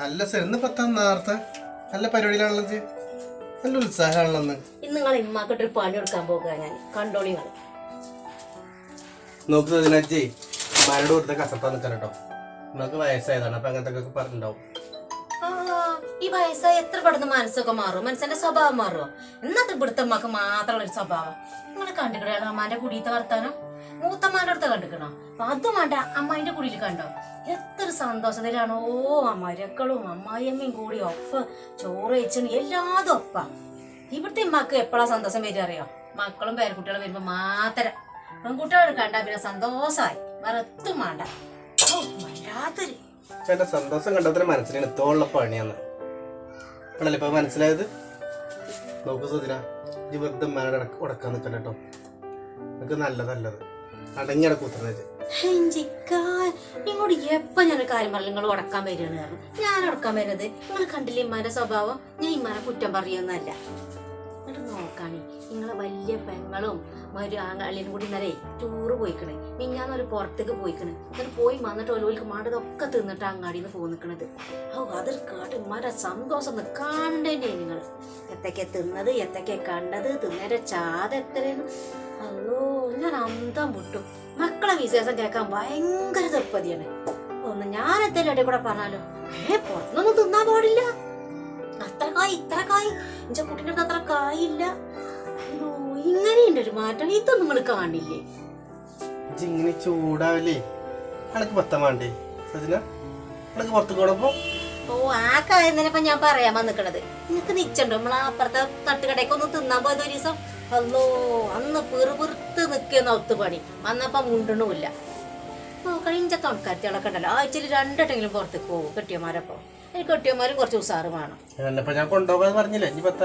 അല്ല സർ ഇന്ന് പത്താം നേരത്തെ നല്ല പരിപാടിയിലാണല്ലോ ഇജ്ജ്. നല്ല ഉത്സാഹമാണല്ലോ ഇന്ന് ഇന്ന് നിങ്ങൾ ഇമ്മാക്കിട്ടൊരു പണി എടുക്കാൻ പോകുക ഞാൻ കണ്ടോളി നിങ്ങൾ നോക്ക് ഇതിനജ്ജേ മരട് കൊടുത്ത കസത്താൻ നിൽക്കാൻ കേട്ടോ നിങ്ങൾക്ക് വയസ്സായതാണ് അപ്പൊ അങ്ങനത്തെ ഒക്കെ പറഞ്ഞിട്ടുണ്ടാവും ആ, ഈ വയസ്സായി എത്ര പെടുന്ന മനസ്സൊക്കെ മാറും മനസ്സിന്റെ സ്വഭാവം മാറുമോ ഇന്നത്തെ ഇവിടുത്തെ അമ്മക്ക് മാത്രമുള്ള ഒരു സ്വഭാവം നിങ്ങൾ കണ്ടുകിട അമ്മാന്റെ കുടിയത്തെ വർത്താനം മൂത്തമ്മാന്റെ അടുത്ത് കണ്ടുക്കണോ അപ്പൊ അതും വേണ്ട അമ്മായിന്റെ കുടിയിൽ കണ്ടോ എത്ര സന്തോഷത്തിലാണോ ഓ മരക്കളും അമ്മായിയമ്മയും കൂടി ഒപ്പ ചോറ് വെച്ചു എല്ലാതും ഒപ്പ ഇവിടുത്തെ ഇമ്മക്ക് എപ്പോഴാ സന്തോഷം വരിക അറിയോ മക്കളും പേരക്കുട്ടികളും വരുമ്പോ മാത്രം പെൺകുട്ടികൾ കണ്ടാ പിന്നെ സന്തോഷമായി വേറെ എത്തും വേണ്ട ഓ, വല്ലാത്തൊരു ചേട്ടാ സന്തോഷം കണ്ടത്ര മനസ്സിന് എത്തോളം പണിയാണ് ഇപ്പോഴല്ലേ ഇപ്പൊ മനസ്സിലായത് നോക്ക് സുധിന ഈ വെറുതെ മരട് ഉടക്കാൻ നിൽക്കണ്ട കേട്ടോ നിങ്ങൾക്ക് നല്ലതല്ലത് അടങ്ങി അടക്കൂത്തുന്നത് നിങ്ങളോട് എപ്പോ ഞാനൊരു കാര്യം പറഞ്ഞു നിങ്ങൾ ഉടക്കാൻ വരികയാണ് പറഞ്ഞു ഞാൻ ഉടക്കാൻ വരുന്നത് നിങ്ങൾ കണ്ടില്ലേ ഇമ്മാന്റെ സ്വഭാവം ഞാൻ ഇമ്മാനെ കുറ്റം പറയുന്നല്ല എന്നിട്ട് നോക്കാണി നിങ്ങളെ വലിയ പെങ്ങളും ഒരു ആങ്ങളിനും കൂടി ഇന്നലെ ടൂറ് പോയിക്കണേ മിഞ്ഞാന്ന് ഒരു പുറത്തേക്ക് പോയിക്കണ് എന്നിട്ട് പോയി വന്നിട്ട് ഓരോലിക്ക് മാണ്ടതൊക്കെ തിന്നിട്ട് അങ്ങാടിയിൽ നിന്ന് പോയി നിൽക്കണത് ഓ അതിൽ കേട്ട് ഇമ്മാന്റെ സന്തോഷം ഒന്ന് കാണണ്ടേ നിങ്ങൾ എത്തൊക്കെ തിന്നത് എത്തൊക്കെ കണ്ടത് തിന്നേരെ ചാത എത്രയെന്ന് അല്ലോ ഞാൻ അന്തം വിട്ടു മക്കളെ വിശേഷം കേൾക്കാൻ ഭയങ്കര തൃപ്പതിയാണ് ഒന്ന് ഞാൻ എന്തേലും ഇടയിൽ കൂടെ പറഞ്ഞാലോ ഏ പുറത്തൊന്നും തിന്നാൻ പാടില്ല അത്ര കായ് ഇത്ര കായ് എന്റെ കുട്ടീൻ്റെ അടുത്ത് അത്ര കായില്ല അയ്യോ ഇങ്ങനെയുണ്ട് ഒരു മാറ്റം ഇതൊന്നും നിങ്ങൾ കാണില്ലേ ഇജ്ജ് ഇങ്ങനെ ചൂടാവില്ലേ അനക്ക് പത്താൻ വേണ്ടേ സജിന അനക്ക് പുറത്ത് കൂടപ്പോ ഓ ആ കാര്യം തന്നെ ഇപ്പൊ ഞാൻ പറയാൻ വന്നിക്കണത് നിനക്ക് നിച്ചുണ്ടോ നമ്മളെ അപ്പുറത്തെ തട്ടുകടയ്ക്ക് ഒന്ന് തിന്നാൻ പോയത് ഒരു ദിവസം അല്ലോ അന്ന് പെറുപെറുത്ത് നിൽക്കുന്ന ഒത്തു പണി വന്നപ്പോ മുണ്ടണമില്ല നോക്കണ ഇഞ്ച തൊണക്കാത്തികളൊക്കെ ഉണ്ടല്ലോ ആഴ്ചയിൽ രണ്ടെട്ടെങ്കിലും പുറത്തേക്ക് പോകും കെട്ടിയന്മാരപ്പോ ഈ കെട്ടിയന്മാരും കുറച്ച് ഉസാറ് വേണം എന്നപ്പോ ഞാൻ കൊണ്ടുപോകാന്ന് പറഞ്ഞില്ലേ ഇനി പത്താ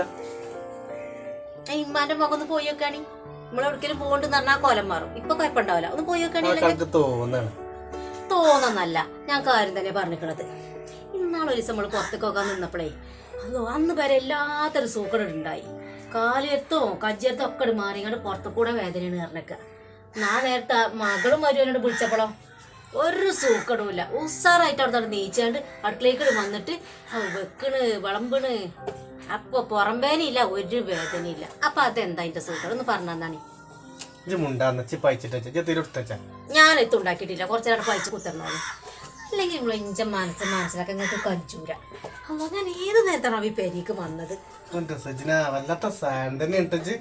ആ ഇമ്മാന്റെ മുഖം ഒന്ന് പോയി വെക്കാണി നമ്മളെവിടേക്കെങ്കിലും പോകണ്ടെന്ന് പറഞ്ഞാൽ കോലം മാറും ഇപ്പൊ കുഴപ്പമുണ്ടാവില്ല ഒന്ന് പോയി വെക്കാണി കണക്ക് തോന്നാണ് തോന്നല്ല ഞാൻ കാര്യം തന്നെ പറഞ്ഞിക്കണത് ഇന്നാളെ ഒരു ദിവസം നമ്മൾ പുറത്തേക്ക് പോകാൻ നിന്നപ്പോഴേ അല്ലോ അന്ന് വരെ എല്ലാത്തൊരു സൂക്കട് ഉണ്ടായി കാലിയത്തോ കജ്ജിയത്തോ ഒക്കെ ഇങ്ങട് മാറി ഇങ്ങോട്ട് പുറത്തു കൂടെ വേദനയാണ് പറഞ്ഞേക്ക ഞാൻ നേരത്തെ മകളും മരുവനോട് വിളിച്ചപ്പോഴോ ഒരു സൂക്കടുമില്ല ഉസാറായിട്ട് അവിടെ നിന്ന് നീച്ചാണ്ട് അടുക്കളേക്കട് വന്നിട്ട് ആ വെക്കണ് വിളമ്പണ് അപ്പൊ പുറംവേനയില്ല ഒരു വേദനയില്ല അപ്പൊ അതെന്താ അതിന്റെ സൂക്കട് ഒന്ന് പറഞ്ഞാണ് ഇജ്ജ് മുണ്ടാന്ന് ചിപ്പായിച്ചിട്ട് ഇജ്ജ് തിരുടുത്തച്ചാ ഞാൻ എത്തും ഉണ്ടാക്കിയിട്ടില്ല കുറച്ച് നേരം പഴിച്ച് കുത്തരണോളൂ അല്ലെങ്കിൽ നമ്മൾ ഇഞ്ച മനസ്സ് മനസ്സിലാക്കി നിങ്ങൾക്ക് കഞ്ചൂര അല്ലോ ഞാൻ ഏത് നേരത്താണ് അവ പെരീക്ക് വന്നത് എന്റെ സജിന വല്ലാത്ത സാൻ തന്നെ ഇട്ടച്ച്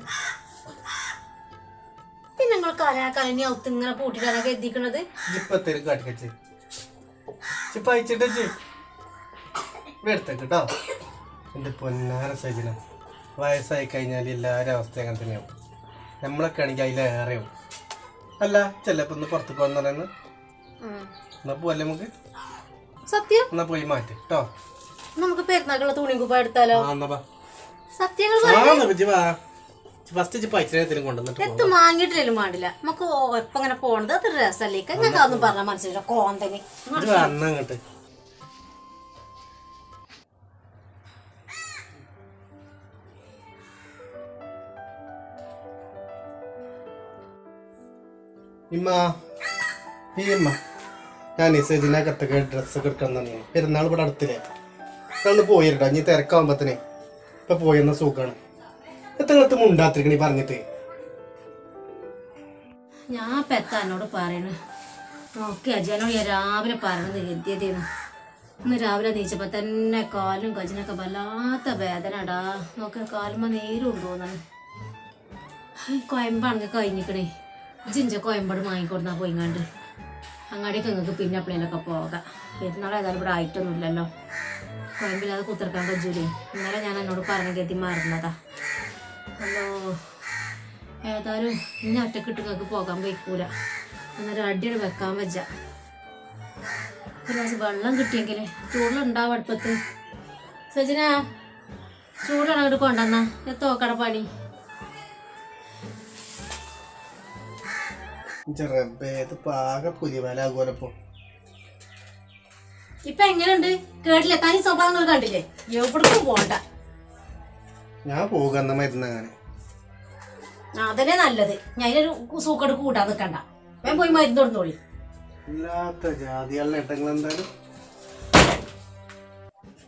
പിന്നെ നിങ്ങൾ കലാകാലനി ഔത്ത് ഇങ്ങനെ പൂട്ടിട്ടാണ് എത്തിക്കണത് ജിപ്പത്തേര് കാട്ടിക്കച്ച് ചിപ്പായിച്ചിട്ട് എടുത്തേക്ക് കേട്ടോ എന്റെ പൊന്നാര സജിന വയസ്സായി കഴിഞ്ഞാൽ എല്ലാവരും അവസ്ഥ അങ്ങനെ തന്നെയാവും നമ്മളൊക്കെ ആണെങ്കിൽ അതിലേറെയാവും അല്ല ചെല്ലപ്പോ ഒന്ന് പുറത്തേക്ക് വന്നു പറയുന്നത് എന്നാ പോവല്ലേ നമുക്ക് സത്യം എന്നാ പോയി മാറ്റി കേട്ടോ നമുക്ക് പെരുന്നാക്കുള്ള തുണി കുപ്പ എടുത്താലോ ആ എന്നാ വാ. സത്യങ്ങൾ ആ എന്നാ ഇജ്ജ് വാ ഫസ്റ്റ് ഇജ്ജ് പൈച്ചനത്തിനും കൊണ്ടുവന്നിട്ട് പോ. എത്ത് വാങ്ങിയിട്ടില്ലും പാടില്ല നമുക്ക് എപ്പം ഇങ്ങനെ പോണത് അത് രസമല്ലേ ഞങ്ങൾക്ക് അതൊന്നും പറഞ്ഞാൽ മനസ്സിലായില്ല കോന്തന് ഇജ്ജ് വന്ന അങ്ങോട്ട് ഇമ്മ ഈ ഇമ്മ ഞാൻ സജിന കത്തൊക്കെ ഡ്രസ്സൊക്കെ എടുക്കാൻ തന്നെ പെരുന്നാൾ ഇവിടെ അടുത്തില്ലേ ഒന്ന് പോയിരട്ടോ ഇനി തിരക്കാവുമ്പത്തിന് ഇപ്പൊ പോയെന്ന സുഖാണ് എത്രങ്ങളത്ത് മുണ്ടാത്തിരിക്കണി പറഞ്ഞിട്ട് ഞാൻ പെത്ത എന്നോട് പറയണു ഓക്കെ അജയനോട് ഞാൻ രാവിലെ പറഞ്ഞത് ഗദ്യതേന്ന് ഇന്ന് രാവിലെ നീച്ചപ്പോ തന്നെ കാലും കജിനൊക്കെ വല്ലാത്ത വേദനടാ നോക്ക് കാലുമ്പോ നേരും തോന്നണം കോയമ്പാണെങ്കിൽ കഴിഞ്ഞിക്കണേ ജിഞ്ച കോയമ്പാട് വാങ്ങിക്കൊടുന്നാ പോയിങ്ങാണ്ട് അങ്ങാടിയൊക്കെ നിങ്ങൾക്ക് പിന്നെ എപ്പോഴേലൊക്കെ പോകാം പെരുന്നാൾ ഏതായാലും ഇവിടെ ആയിട്ടൊന്നുമില്ലല്ലോ കോയമ്പില്ലാതെ കുത്തിർക്കാൻ കഴിയൂലേ ഇന്നലെ ഞാൻ എന്നോട് പറഞ്ഞ ഗതി മറന്നതാ ഹലോ ഏതായാലും ഇനി ഒറ്റക്കിട്ട് നിങ്ങൾക്ക് പോകാൻ വയ്ക്കൂല അന്നേരം അടിയാണ് വെക്കാൻ വെച്ച ഒരു ഗ്ലാസ് വെള്ളം കിട്ടിയെങ്കിൽ ചൂടുണ്ടാവും അടുപ്പത്ത് സജിന ചൂടാണ് അങ്ങോട്ട് കൊണ്ടുവന്ന എത്തോക്കട പണി റബ്ബേ ഇത് പാക പുലിവാലാകുമല്ലോ ഇപ്പൊ എങ്ങനെയുണ്ട് കേട്ടില്ലേ തനി സ്വഭാവങ്ങൾ കണ്ടില്ലേ എവിടേക്കും പോണ്ട ഞാൻ പോകുന്ന മരുന്ന് അങ്ങനെ അതന്നെ നല്ലത് ഞാൻ ഇതിനൊരു സൂക്കട് കൂട്ടാൻ നിൽക്കണ്ട വേഗം പോയി മരുന്ന് കൊടുത്തോളി ഇല്ലാത്ത ജാതികളുടെ ഇട്ടങ്ങൾ എന്തായാലും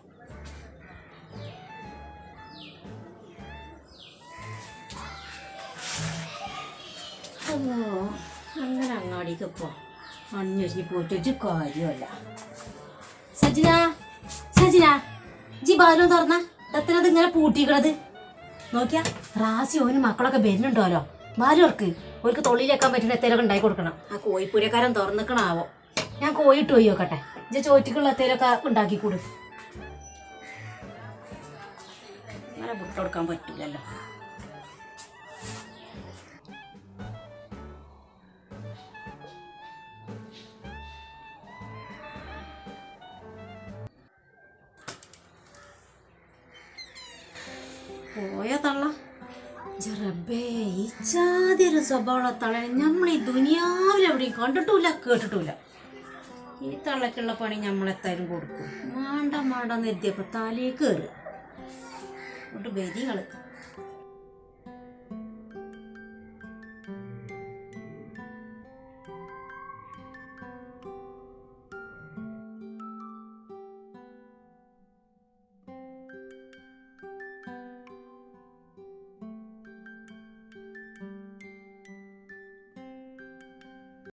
അമ്മോ, അങ്ങനെ അങ്ങാടിക്ക് പോ അന്വേഷിച്ച് പോയിട്ട് കാര്യമല്ല സജിന സജിന ജി ബാലും തുറന്ന എത്രത് ഇങ്ങനെ പൂട്ടിക്കണത് നോക്കിയാ റാസി ഓന് മക്കളൊക്കെ വരുന്നുണ്ടോലോ ബാലോർക്ക് ഓർക്ക് തൊള്ളിയിലേക്കാൻ പറ്റുന്ന എത്തേലൊക്കെ ഉണ്ടാക്കി കൊടുക്കണം ആ കോഴിപ്പുരക്കാരൻ തുറന്നിക്കണാവോ ഞാൻ കോയിട്ട് പോയി നോക്കട്ടെ ഇജ്ജ് ചോറ്റിക്കുള്ള എത്തേലൊക്കെ ഉണ്ടാക്കി കൊടു അങ്ങനെ വിട്ടുകൊടുക്കാൻ പറ്റില്ലല്ലോ പോയ തള്ള ജറബേ ഈ ചാതിയൊരു സ്വഭാവമുള്ള തള്ളനെ നമ്മൾ ഈ ദുനിയാവിലെവിടെയും കണ്ടിട്ടില്ല കേട്ടിട്ടില്ല ഈ തള്ളക്കുള്ള പണി നമ്മളെത്തായാലും കൊടുക്കും മാണ്ട മാണ്ടെന്ന് എത്തിയപ്പോൾ തലേ കയറുക എന്നിട്ട് ബലികള്